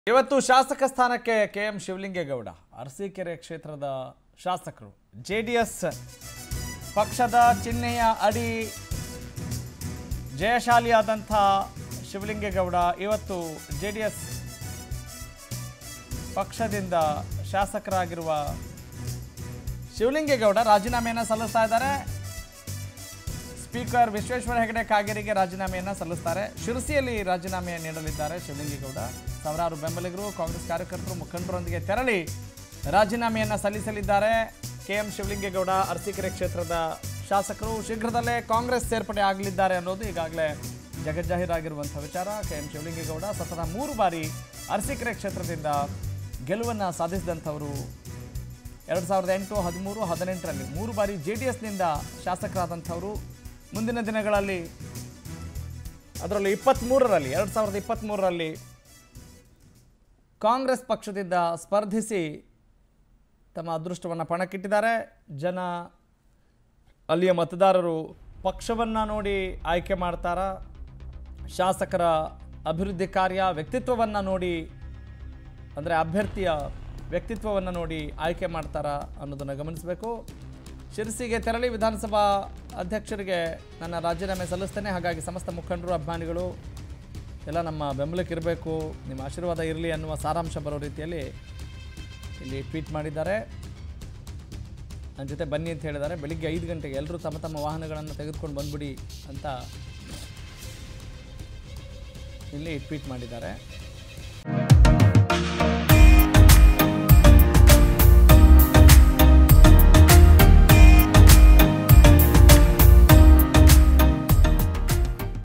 ಇವತ್ತು ಶಾಸಕ ಸ್ಥಾನಕ್ಕೆ ಕೆ ಎಂ ಶಿವಲಿಂಗೇಗೌಡ ಅರಸೀಕೆರೆ ಕ್ಷೇತ್ರದ ಶಾಸಕರು ಜೆ ಡಿ ಎಸ್ ಪಕ್ಷದ ಚಿಹ್ನೆಯ ಅಡಿ ಜಯಶಾಲಿಯಾದಂಥ ಶಿವಲಿಂಗೇಗೌಡ ಇವತ್ತು ಜೆ ಡಿ ಎಸ್ ಪಕ್ಷದಿಂದ ಶಾಸಕರಾಗಿರುವ ಶಿವಲಿಂಗೇಗೌಡ ರಾಜೀನಾಮೆಯನ್ನು ಸಲ್ಲಿಸ್ತಾ ಇದ್ದಾರೆ ಸ್ಪೀಕರ್ ವಿಶ್ವೇಶ್ವರ ಹೆಗಡೆ ಕಾಗೇರಿಗೆ ರಾಜೀನಾಮೆಯನ್ನು ಸಲ್ಲಿಸ್ತಾರೆ ಶಿರಸಿಯಲ್ಲಿ ರಾಜೀನಾಮೆ ನೀಡಲಿದ್ದಾರೆ ಶಿವಲಿಂಗೇಗೌಡ ಸಾವಿರಾರು ಬೆಂಬಲಿಗರು ಕಾಂಗ್ರೆಸ್ ಕಾರ್ಯಕರ್ತರು ಮುಖಂಡರೊಂದಿಗೆ ತೆರಳಿ ರಾಜೀನಾಮೆಯನ್ನು ಸಲ್ಲಿಸಲಿದ್ದಾರೆ ಕೆ ಎಂ ಶಿವಲಿಂಗೇಗೌಡ ಅರಸೀಕೆರೆ ಕ್ಷೇತ್ರದ ಶಾಸಕರು ಶೀಘ್ರದಲ್ಲೇ ಕಾಂಗ್ರೆಸ್ ಸೇರ್ಪಡೆ ಆಗಲಿದ್ದಾರೆ ಅನ್ನೋದು ಈಗಾಗಲೇ ಜಗಜ್ಜಾಹೀರಾಗಿರುವಂಥ ವಿಚಾರ ಕೆ ಎಂ ಶಿವಲಿಂಗೇಗೌಡ ಸತತ ಮೂರು ಬಾರಿ ಅರಸೀಕೆರೆ ಕ್ಷೇತ್ರದಿಂದ ಗೆಲುವನ್ನು ಸಾಧಿಸಿದಂಥವರು ಎರಡು ಸಾವಿರದ ಎಂಟು ಹದಿಮೂರು ಹದಿನೆಂಟರಲ್ಲಿ ಮೂರು ಬಾರಿ ಜೆ ಡಿ ಎಸ್ನಿಂದ ಶಾಸಕರಾದಂಥವರು ಮುಂದಿನ ದಿನಗಳಲ್ಲಿ ಅದರಲ್ಲೂ ಇಪ್ಪತ್ತ್ಮೂರರಲ್ಲಿ ಎರಡು ಸಾವಿರದ ಇಪ್ಪತ್ತ್ಮೂರರಲ್ಲಿ ಕಾಂಗ್ರೆಸ್ ಪಕ್ಷದಿಂದ ಸ್ಪರ್ಧಿಸಿ ತಮ್ಮ ಅದೃಷ್ಟವನ್ನು ಪಣಕ್ಕಿಟ್ಟಿದ್ದಾರೆ ಜನ ಅಲ್ಲಿಯ ಮತದಾರರು ಪಕ್ಷವನ್ನು ನೋಡಿ ಆಯ್ಕೆ ಮಾಡ್ತಾರಾ ಶಾಸಕರ ಅಭಿವೃದ್ಧಿ ಕಾರ್ಯ ವ್ಯಕ್ತಿತ್ವವನ್ನು ನೋಡಿ ಅಂದರೆ ಅಭ್ಯರ್ಥಿಯ ವ್ಯಕ್ತಿತ್ವವನ್ನು ನೋಡಿ ಆಯ್ಕೆ ಮಾಡ್ತಾರಾ ಅನ್ನೋದನ್ನು ಗಮನಿಸಬೇಕು ಶಿರಸಿಗೆ ತೆರಳಿ ವಿಧಾನಸಭಾ ಅಧ್ಯಕ್ಷರಿಗೆ ನನ್ನ ರಾಜೀನಾಮೆ ಸಲ್ಲಿಸ್ತೇನೆ ಹಾಗಾಗಿ ಸಮಸ್ತ ಮುಖಂಡರು ಅಭಿಮಾನಿಗಳು ಎಲ್ಲ ನಮ್ಮ ಬೆಂಬಲಕ್ಕೆ ಇರಬೇಕು ನಿಮ್ಮ ಆಶೀರ್ವಾದ ಇರಲಿ ಅನ್ನುವ ಸಾರಾಂಶ ಬರೋ ರೀತಿಯಲ್ಲಿ ಇಲ್ಲಿ ಟ್ವೀಟ್ ಮಾಡಿದ್ದಾರೆ ನನ್ನ ಜೊತೆ ಬನ್ನಿ ಅಂತ ಹೇಳಿದ್ದಾರೆ ಬೆಳಿಗ್ಗೆ ಐದು ಗಂಟೆಗೆ ಎಲ್ಲರೂ ತಮ್ಮ ತಮ್ಮ ವಾಹನಗಳನ್ನು ತೆಗೆದುಕೊಂಡು ಬಂದ್ಬಿಡಿ ಅಂತ ಇಲ್ಲಿ ಟ್ವೀಟ್ ಮಾಡಿದ್ದಾರೆ